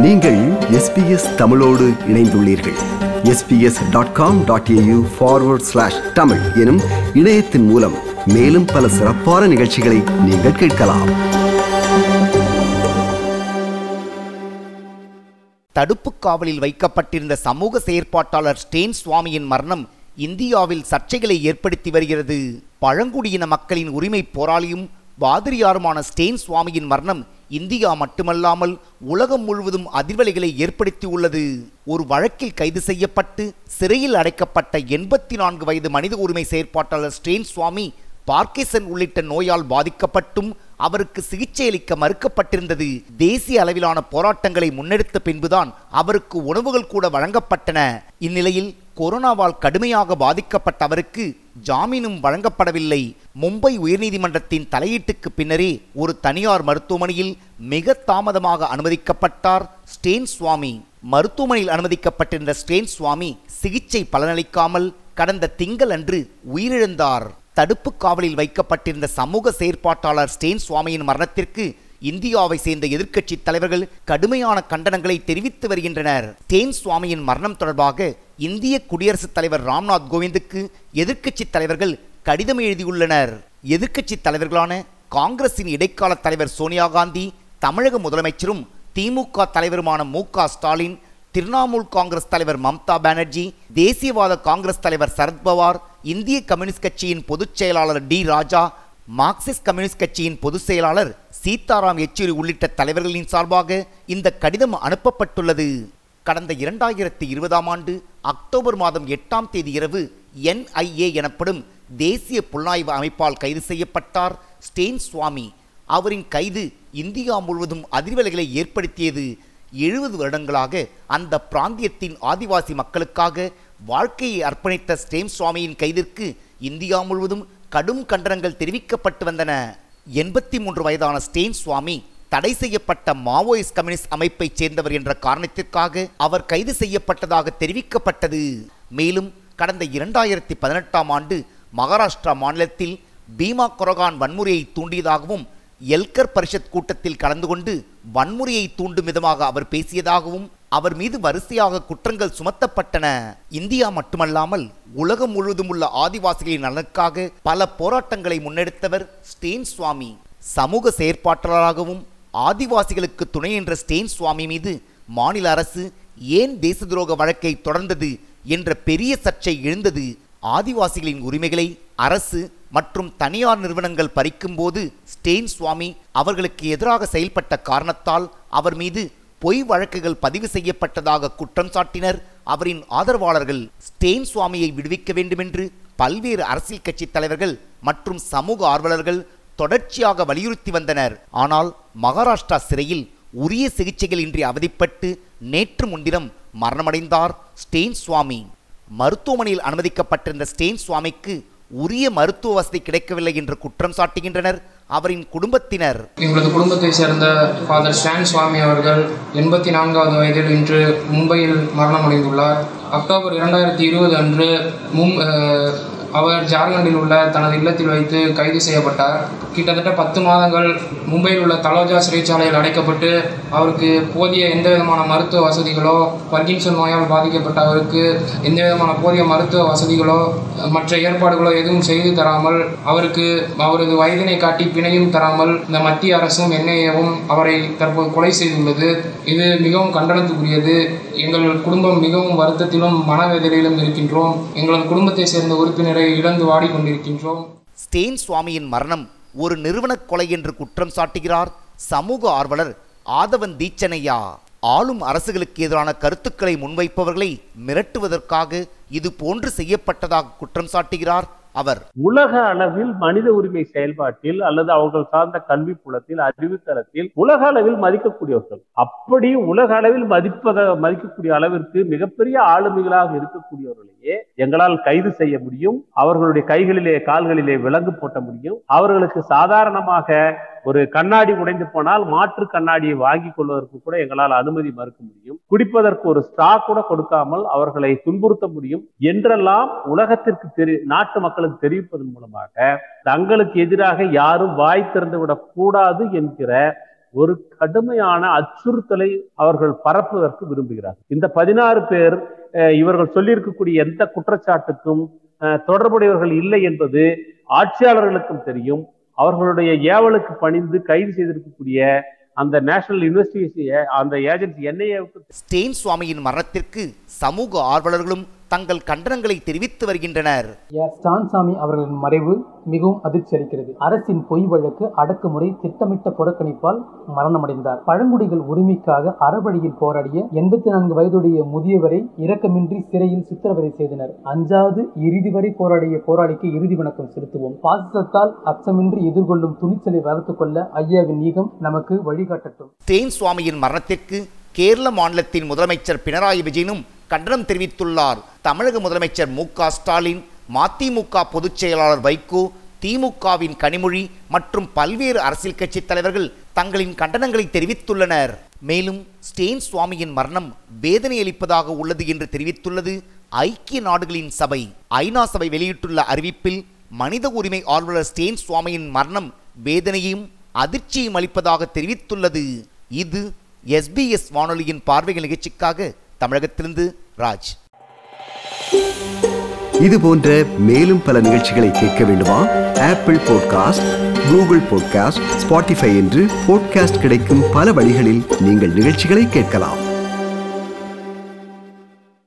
நீங்கள் எஸ்பிஎஸ் தமிழோடு இணைந்துள்ளீர்கள் SBS dot com dot AU forward slash Tamil எனும் இணையத்தின் மூலம் மேலும் பல சிறப்பான நிகழ்ச்சிகளை நீங்கள் கேட்கலாம் தடுப்பு காவலில் வைக்கப்பட்டிருந்த சமூக செயற்பாட்டாளர் ஸ்டேன் சுவாமியின் மரணம் இந்தியாவில் சர்ச்சைகளை ஏற்படுத்தி வருகிறது பழங்குடியின மக்களின் உரிமை போராளியும் பாதிரியாருமான ஸ்டேன் சுவாமியின் மரணம் இந்தியா மட்டுமல்லாமல் உலகம் முழுவதும் அதிர்வலைகளை ஏற்படுத்தியுள்ளது ஒரு வழக்கில் கைது செய்யப்பட்டு சிறையில் அடைக்கப்பட்ட எண்பத்தி நான்கு வயது மனித உரிமை செயற்பாட்டாளர் ஸ்டேன் சுவாமி பார்க்கிசன் உள்ளிட்ட நோயால் பாதிக்கப்பட்டும் அவருக்கு சிகிச்சை அளிக்க மறுக்கப்பட்டிருந்தது தேசிய அளவிலான போராட்டங்களை முன்னெடுத்த பின்புதான் அவருக்கு உணவுகள் கூட வழங்கப்பட்டன இந்நிலையில் கொரோனாவால் கடுமையாக பாதிக்கப்பட்ட அவருக்கு ஜாமீனும் வழங்கப்படவில்லை மும்பை உயர்நீதிமன்றத்தின் தலையீட்டுக்கு பின்னரே ஒரு தனியார் மருத்துவமனையில் மிக தாமதமாக அனுமதிக்கப்பட்டார் ஸ்டேன் சுவாமி மருத்துவமனையில் அனுமதிக்கப்பட்டிருந்த ஸ்டேன் சுவாமி சிகிச்சை பலனளிக்காமல் கடந்த திங்கள் அன்று உயிரிழந்தார் தடுப்பு காவலில் வைக்கப்பட்டிருந்த சமூக செயற்பாட்டாளர் ஸ்டேன் சுவாமியின் மரணத்திற்கு இந்தியாவை சேர்ந்த எதிர்க்கட்சி தலைவர்கள் கடுமையான கண்டனங்களை தெரிவித்து வருகின்றனர் ஸ்டேன் சுவாமியின் மரணம் தொடர்பாக இந்திய குடியரசுத் தலைவர் ராம்நாத் கோவிந்துக்கு எதிர்க்கட்சி தலைவர்கள் கடிதம் எழுதியுள்ளனர் எதிர்க்கட்சி தலைவர்களான காங்கிரசின் இடைக்கால தலைவர் சோனியா காந்தி தமிழக முதலமைச்சரும் திமுக தலைவருமான மு க ஸ்டாலின் திரிணாமுல் காங்கிரஸ் தலைவர் மம்தா பானர்ஜி தேசியவாத காங்கிரஸ் தலைவர் சரத்பவார் இந்திய கம்யூனிஸ்ட் கட்சியின் பொதுச் செயலாளர் டி ராஜா மார்க்சிஸ்ட் கம்யூனிஸ்ட் கட்சியின் பொதுச் செயலாளர் சீதாராம் யெச்சூரி உள்ளிட்ட தலைவர்களின் சார்பாக இந்த கடிதம் அனுப்பப்பட்டுள்ளது கடந்த இரண்டாயிரத்தி இருபதாம் ஆண்டு அக்டோபர் மாதம் எட்டாம் தேதி இரவு என்ஐஏ எனப்படும் தேசிய புலனாய்வு அமைப்பால் கைது செய்யப்பட்டார் ஸ்டேன் சுவாமி அவரின் கைது இந்தியா முழுவதும் அதிர்வலைகளை ஏற்படுத்தியது எழுபது வருடங்களாக அந்த பிராந்தியத்தின் ஆதிவாசி மக்களுக்காக வாழ்க்கையை அர்ப்பணித்த ஸ்டேம் சுவாமியின் கைதிற்கு இந்தியா முழுவதும் கடும் கண்டனங்கள் தெரிவிக்கப்பட்டு வந்தன எண்பத்தி மூன்று வயதான ஸ்டேன் சுவாமி தடை செய்யப்பட்ட மாவோயிஸ்ட் கம்யூனிஸ்ட் அமைப்பைச் சேர்ந்தவர் என்ற காரணத்திற்காக அவர் கைது செய்யப்பட்டதாக தெரிவிக்கப்பட்டது மேலும் கடந்த இரண்டாயிரத்தி பதினெட்டாம் ஆண்டு மகாராஷ்டிரா மாநிலத்தில் பீமா கொரகான் வன்முறையை தூண்டியதாகவும் எல்கர் பரிஷத் கூட்டத்தில் கலந்து கொண்டு வன்முறையை தூண்டும் விதமாக அவர் பேசியதாகவும் அவர் மீது வரிசையாக குற்றங்கள் சுமத்தப்பட்டன இந்தியா மட்டுமல்லாமல் உலகம் முழுவதும் உள்ள ஆதிவாசிகளின் நலனுக்காக பல போராட்டங்களை முன்னெடுத்தவர் ஸ்டேன் சுவாமி சமூக செயற்பாட்டாளராகவும் ஆதிவாசிகளுக்கு துணை என்ற ஸ்டேன் சுவாமி மீது மாநில அரசு ஏன் தேச துரோக வழக்கை தொடர்ந்தது என்ற பெரிய சர்ச்சை எழுந்தது ஆதிவாசிகளின் உரிமைகளை அரசு மற்றும் தனியார் நிறுவனங்கள் பறிக்கும்போது ஸ்டேன் சுவாமி அவர்களுக்கு எதிராக செயல்பட்ட காரணத்தால் அவர் மீது பொய் வழக்குகள் பதிவு செய்யப்பட்டதாக குற்றம் சாட்டினர் அவரின் ஆதரவாளர்கள் ஸ்டேன் சுவாமியை விடுவிக்க வேண்டுமென்று பல்வேறு அரசியல் கட்சி தலைவர்கள் மற்றும் சமூக ஆர்வலர்கள் தொடர்ச்சியாக வலியுறுத்தி வந்தனர் ஆனால் மகாராஷ்டிரா சிறையில் உரிய சிகிச்சைகள் இன்றி அவதிப்பட்டு நேற்று முன்தினம் மரணமடைந்தார் ஸ்டேன் சுவாமி மருத்துவமனையில் அனுமதிக்கப்பட்டிருந்த ஸ்டேன் சுவாமிக்கு உரிய மருத்துவ வசதி கிடைக்கவில்லை என்று குற்றம் சாட்டுகின்றனர் அவரின் குடும்பத்தினர் எங்களது குடும்பத்தை சேர்ந்த ஃபாதர் ஸ்டான் சுவாமி அவர்கள் எண்பத்தி நான்காவது வயதில் இன்று மும்பையில் மரணமடைந்துள்ளார் அக்டோபர் இரண்டாயிரத்தி இருபது அன்று மும் அஹ், அவர் ஜார்க்கண்டில் உள்ள தனது இல்லத்தில் வைத்து கைது செய்யப்பட்டார் கிட்டத்தட்ட பத்து மாதங்கள் மும்பையில் உள்ள தலோஜா சிறைச்சாலையில் அடைக்கப்பட்டு அவருக்கு போதிய எந்த விதமான மருத்துவ வசதிகளோ பர்கின்சன் நோயால் பாதிக்கப்பட்ட அவருக்கு எந்த விதமான போதிய மருத்துவ வசதிகளோ மற்ற ஏற்பாடுகளோ எதுவும் செய்து தராமல் அவருக்கு அவரது வயதினை காட்டி பிணையும் தராமல் இந்த மத்திய அரசும் என்ஐஏவும் அவரை தற்போது கொலை செய்துள்ளது இது மிகவும் கண்டனத்துக்குரியது எங்கள் குடும்பம் மிகவும் வருத்தத்திலும் மனவேதனையிலும் இருக்கின்றோம் எங்களது குடும்பத்தை சேர்ந்த உறுப்பினரை இழந்து வாடிக்கொண்டிருக்கின்றோம் ஸ்டேன் சுவாமியின் மரணம் ஒரு நிறுவனக் கொலை என்று குற்றம் சாட்டுகிறார் சமூக ஆர்வலர் ஆதவன் தீச்சனையா ஆளும் அரசுகளுக்கு எதிரான கருத்துக்களை முன்வைப்பவர்களை மிரட்டுவதற்காக இது போன்று செய்யப்பட்டதாக குற்றம் சாட்டுகிறார் அவர் உலக அளவில் மனித உரிமை செயல்பாட்டில் அல்லது அவர்கள் சார்ந்த கல்வி புலத்தில் அறிவுத்தரத்தில் உலக அளவில் மதிக்கக்கூடியவர்கள் அப்படி உலக அளவில் மதிப்பத மதிக்கக்கூடிய அளவிற்கு மிகப்பெரிய ஆளுமைகளாக இருக்கக்கூடியவர்களையே எங்களால் கைது செய்ய முடியும் அவர்களுடைய கைகளிலே கால்களிலே விலங்கு போட்ட முடியும் அவர்களுக்கு சாதாரணமாக ஒரு கண்ணாடி உடைந்து போனால் மாற்று கண்ணாடியை வாங்கி கொள்வதற்கு கூட எங்களால் அனுமதி மறுக்க முடியும் குடிப்பதற்கு ஒரு ஸ்டா கூட கொடுக்காமல் அவர்களை துன்புறுத்த முடியும் என்றெல்லாம் உலகத்திற்கு தெரி நாட்டு மக்களுக்கு தெரிவிப்பதன் மூலமாக தங்களுக்கு எதிராக யாரும் வாய் திறந்து விடக் கூடாது என்கிற ஒரு கடுமையான அச்சுறுத்தலை அவர்கள் பரப்புவதற்கு விரும்புகிறார்கள் இந்த பதினாறு பேர் அஹ், இவர்கள் சொல்லியிருக்கக்கூடிய எந்த குற்றச்சாட்டுக்கும் அஹ், தொடர்புடையவர்கள் இல்லை என்பது ஆட்சியாளர்களுக்கும் தெரியும் அவர்களுடைய ஏவலுக்கு பணிந்து கைது செய்திருக்கக்கூடிய அந்த நேஷனல் இன்வெஸ்டிகேஷன் அந்த ஏஜென்சி என்ஐஏவுக்கு ஸ்டெயின் சுவாமியின் மரணத்திற்கு சமூக ஆர்வலர்களும் தங்கள் கண்டனங்களை தெரிவித்து வருகின்றனர் ஐயா ஸ்டான்சாமி அவர்களின் மறைவு மிகவும் அதிர்ச்சி அளிக்கிறது அரசின் பொய் வழக்கு அடக்குமுறை திட்டமிட்ட புறக்கணிப்பால் மரணமடைந்தார் பழங்குடிகள் உரிமைக்காக அறவழியில் போராடிய எண்பத்தி நான்கு வயதுடைய முதியவரை இரக்கமின்றி சிறையில் சித்திரவதை செய்தனர் அஞ்சாவது இறுதி வரை போராடிய போராளிக்கு இறுதி வணக்கம் செலுத்துவோம் பாசிசத்தால் அச்சமின்றி எதிர்கொள்ளும் துணிச்சலை வளர்த்துக் கொள்ள ஐயாவின் ஈகம் நமக்கு வழிகாட்டட்டும் ஸ்டெயின் சுவாமியின் மரணத்திற்கு கேரள மாநிலத்தின் முதலமைச்சர் பினராயி விஜயனும் கண்டனம் தெரிவித்துள்ளார் தமிழக முதலமைச்சர் மு க ஸ்டாலின் மதிமுக பொதுச் செயலாளர் வைகோ திமுகவின் கனிமொழி மற்றும் பல்வேறு அரசியல் கட்சி தலைவர்கள் தங்களின் கண்டனங்களை தெரிவித்துள்ளனர் மேலும் ஸ்டெயின் சுவாமியின் மரணம் வேதனை அளிப்பதாக உள்ளது என்று தெரிவித்துள்ளது ஐக்கிய நாடுகளின் சபை ஐநா சபை வெளியிட்டுள்ள அறிவிப்பில் மனித உரிமை ஆர்வலர் ஸ்டெயின் சுவாமியின் மரணம் வேதனையும் அதிர்ச்சியும் அளிப்பதாக தெரிவித்துள்ளது இது எஸ்பிஎஸ் வானொலியின் பார்வைகள் நிகழ்ச்சிக்காக தமிழகத்திலிருந்து ராஜ் இது போன்ற மேலும் பல நிகழ்ச்சிகளை கேட்க வேண்டுமா Apple podcast Google podcast Spotify என்று பாட்காஸ்ட் கிடைக்கும் பல வழிகளில் நீங்கள் நிகழ்ச்சிகளை கேட்கலாம்